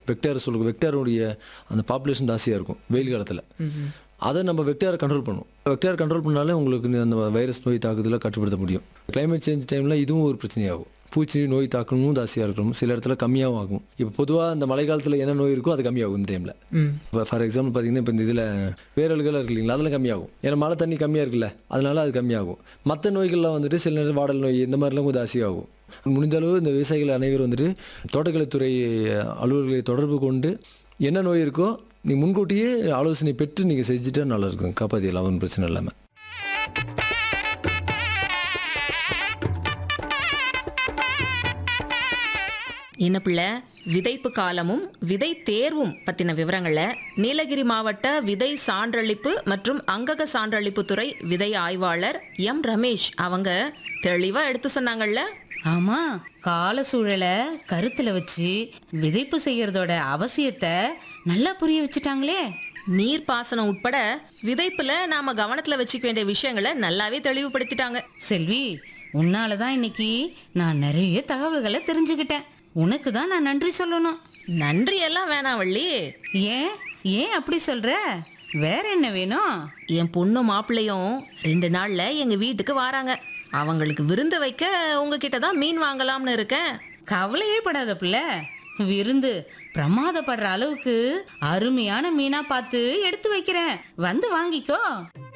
vector சொல்லுங்க வெக்டாருடைய அந்த population ஜாஸ்தியாக இருக்கும் வெயில் காலத்தில் அதை நம்ம வெக்டாரை கண்ட்ரோல் பண்ணும் வெக்டார் கண்ட்ரோல் பண்ணாலே உங்களுக்கு அந்த வைரஸ் நோய் தாக்குதலை கட்டுப்படுத்த முடியும் climate சேஞ்ச் டைமில் இதுவும் ஒரு பிரச்சனையாகும் பூச்சி நோய் தாக்கமும் ஜாஸ்தியாக இருக்கும் சில இடத்துல கம்மியாகவும் ஆகும் இப்போ பொதுவாக இந்த மழை காலத்தில் என்ன நோய் இருக்கோ அது கம்மியாகும் இந்த டைமில் இப்போ ஃபார் எக்ஸாம்பிள் பார்த்தீங்கன்னா இப்போ இந்த இதில் பேரல்கள் இருக்கு இல்லைங்களா அதெல்லாம் கம்மியாகும் ஏன்னா மழை தண்ணி கம்மியாக இருக்குல்ல அதனால அது கம்மியாகும் மற்ற நோய்கள்லாம் வந்துட்டு சில நேரம் வாடல் நோய் இந்த மாதிரிலாம் கொஞ்சம் ஜாஸ்தியாகும் முடிந்த அளவு இந்த விவசாயிகள் அனைவரும் வந்துட்டு தோட்டக்கலைத்துறை அலுவலர்களை தொடர்பு கொண்டு என்ன நோய் இருக்கோ நீங்கள் முன்கூட்டியே ஆலோசனை பெற்று நீங்கள் செஞ்சுட்டா நல்லா இருக்கும் காப்பாற்றிடலாம் ஒன்றும் பிரச்சனை இல்லாமல் என்ன பிள்ளை விதைப்பு காலமும் விதை தேர்வும் பத்தின விவரங்களை நீலகிரி மாவட்ட விதை சான்றளிப்பு மற்றும் அங்கக சான்றளிப்பு துறை விதை ஆய்வாளர் எம் ரமேஷ் அவங்க தெளிவா எடுத்து சொன்னாங்கல்ல ஆமா கால சூழலை கருத்துல வச்சு விதைப்பு செய்யறதோட அவசியத்தை நல்லா புரிய வச்சுட்டாங்களே நீர்ப்பாசனம் உட்பட விதைப்புல நாம கவனத்துல வச்சுக்க வேண்டிய விஷயங்களை நல்லாவே தெளிவுபடுத்திட்டாங்க செல்வி உன்னால தான் இன்னைக்கு நான் நிறைய தகவல்களை தெரிஞ்சுக்கிட்டேன் உனக்கு தான் நான் நன்றி சொல்லணும் நன்றி எல்லாம் வேணாம் வள்ளி ஏன் ஏன் அப்படி சொல்ற வேற என்ன வேணும் என் பொண்ணு மாப்பிள்ளையும் ரெண்டு நாள்ல எங்க வீட்டுக்கு வராங்க அவங்களுக்கு விருந்து வைக்க உங்ககிட்ட தான் மீன் வாங்கலாம்னு இருக்கேன் கவலையே படாத பிள்ளை விருந்து பிரமாதப்படுற அளவுக்கு அருமையான மீனா பார்த்து எடுத்து வைக்கிறேன் வந்து வாங்கிக்கோ